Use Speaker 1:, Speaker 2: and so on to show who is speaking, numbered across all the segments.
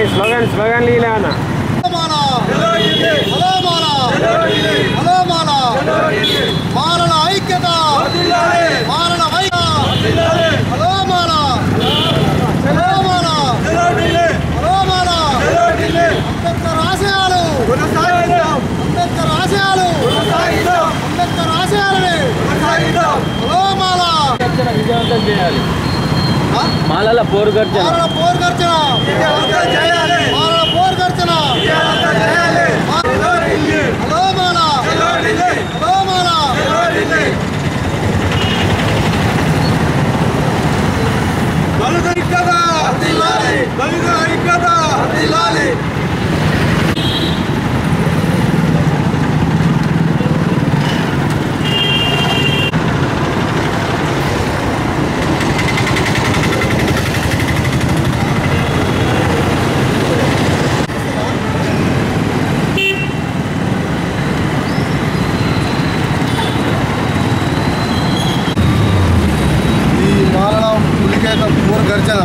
Speaker 1: Slogan slogan లీలానా
Speaker 2: మాల హలో మాల హలో మాల మాలల ఐక్యత మాలల ఐక్యత హలో మాల హలో మాల హలో మాల అంబేద్కర్ ఆశయాలు అంబేద్కర్ ఆశయాలు అంబేద్కర్ ఆశయాలని హలో మాల
Speaker 1: విజయవంతం చేయాలి
Speaker 2: ఆ?
Speaker 1: మాలల పోరు గర్జన
Speaker 2: మాలల పోరు గర్జన మాలల పోరు గర్జన హలో మాల హలో మాల ఈ మాలల పులికేత పూర్ గర్జన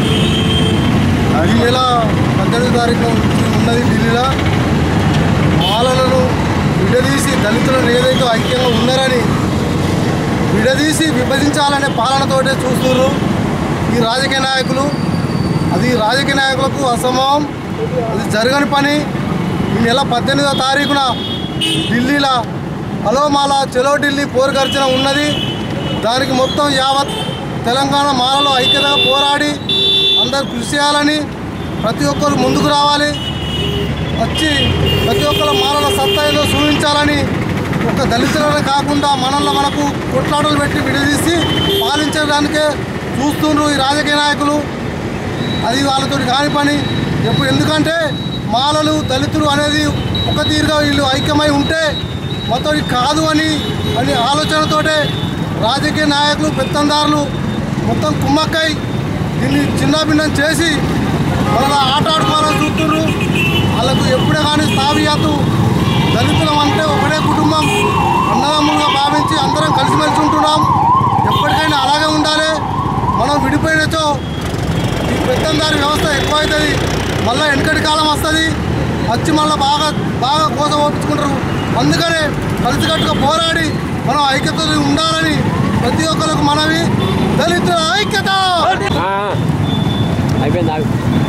Speaker 2: ఈ నెల పద్దెనిమిది తారీఖు నుంచి ఉన్నది ఢిల్లీలో మాలలను విడదీసి దళితులను ఏదైతే ఐక్యంగా ఉన్నారని విడదీసి విభజించాలనే పాలనతోటే చూస్తున్నారు ఈ రాజకీయ నాయకులు అది రాజకీయ నాయకులకు అసమం అది జరగని పని ఈ నెల పద్దెనిమిదో తారీఖున ఢిల్లీలో హలో మాల చలో ఢిల్లీ పోరు గర్జన ఉన్నది దానికి మొత్తం యావత్ తెలంగాణ మాలలో ఐక్యతగా పోరాడి అందరు కృషి చేయాలని ప్రతి ఒక్కరు ముందుకు రావాలి వచ్చి ప్రతి ఒక్కరు మాలల సత్తా ఏదో చూపించాలని ఒక దళితులనే కాకుండా మనల్ని మనకు కొట్లాటలు పెట్టి విడదీసి పాలించడానికే చూస్తుండ్రు ఈ రాజకీయ నాయకులు అది వాళ్ళతో కాని పని ఎప్పుడు ఎందుకంటే మాలలు దళితులు అనేది ఒక తీరుగా వీళ్ళు ఐక్యమై ఉంటే మొత్తం ఇది కాదు అని అని ఆలోచనతోటే రాజకీయ నాయకులు పెత్తందారులు మొత్తం కుమ్మక్కై దీన్ని చిన్నభిన్నం చేసి వాళ్ళ ఆట ఆడుకోవాలని చూస్తున్నారు వాళ్ళకు ఎప్పుడే కానీ స్థాపియాతు దళితులం అంటే ఒకటే కుటుంబం అన్నదమ్ములుగా భావించి అందరం కలిసిమెలిసి ఉంటున్నాం ఎప్పటికైనా అలాగే ఉండాలి మనం విడిపోయినచో ఈ పెత్తందారి వ్యవస్థ ఎక్కువ అవుతుంది మళ్ళీ వెనకటి కాలం వస్తుంది వచ్చి మళ్ళీ బాగా బాగా కోసం ఓపించుకుంటారు అందుకనే కలిసికట్టుగా పోరాడి మనం ఐక్యతతో ఉండాలని ప్రతి ఒక్కరికి మనవి దళితుల ఐక్యత
Speaker 1: ఆ, అయిపోయింది ఆగు.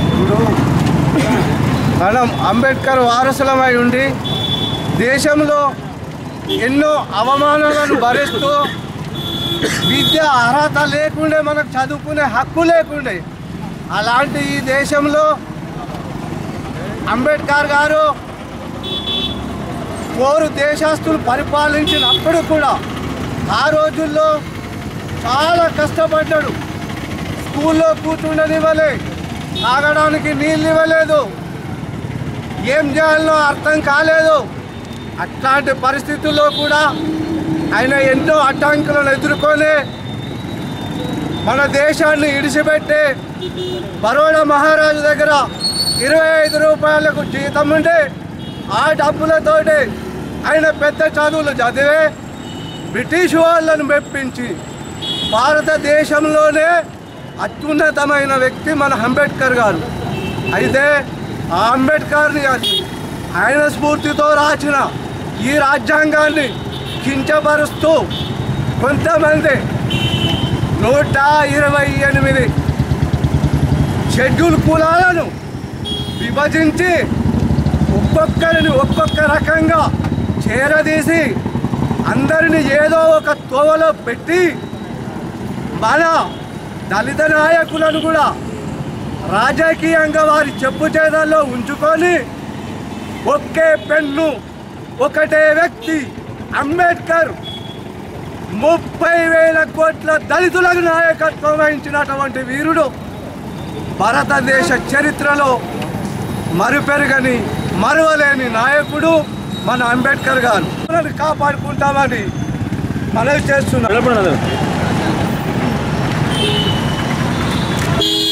Speaker 3: మనం అంబేద్కర్ వారసులమై ఉండి దేశంలో ఎన్నో అవమానాలను భరిస్తూ విద్య అర్హత లేకుండే మనకు చదువుకునే హక్కు లేకుండే అలాంటి ఈ దేశంలో అంబేద్కర్ గారు కోరు దేశస్తులు పరిపాలించినప్పుడు కూడా ఆ రోజుల్లో చాలా కష్టపడ్డాడు స్కూల్లో కూర్చుండనివ్వలే తాగడానికి నీళ్ళు ఇవ్వలేదు ఏం చేయాలో అర్థం కాలేదు అట్లాంటి పరిస్థితుల్లో కూడా ఆయన ఎన్నో అడ్డంకులను ఎదుర్కొని మన దేశాన్ని ఇడిచిపెట్టి బరోడా మహారాజు దగ్గర ఇరవై ఐదు రూపాయలకు జీతం ఉండే ఆ డబ్బులతోటి ఆయన పెద్ద చదువులు చదివే బ్రిటిష్ వాళ్ళను మెప్పించి భారతదేశంలోనే అత్యున్నతమైన వ్యక్తి మన అంబేద్కర్ గారు అయితే ఆ అంబేద్కర్ని గారు ఆయన స్ఫూర్తితో రాసిన ఈ రాజ్యాంగాన్ని కించపరుస్తూ కొంతమంది నూట ఇరవై ఎనిమిది షెడ్యూల్ కులాలను విభజించి ఒక్కొక్కరిని ఒక్కొక్క రకంగా చేరదీసి అందరిని ఏదో ఒక తోవలో పెట్టి మన దళిత నాయకులను కూడా రాజకీయంగా వారి చెప్పు చేతల్లో ఉంచుకొని ఒకే పెన్ను ఒకటే వ్యక్తి అంబేద్కర్ ముప్పై వేల కోట్ల దళితులకు నాయకత్వం వహించినటువంటి వీరుడు భారతదేశ చరిత్రలో మరుపెరగని మరువలేని నాయకుడు మన అంబేద్కర్ గారు మనల్ని కాపాడుకుంటామని మనవి చేస్తున్నాం
Speaker 1: నిలబడు అందరూ.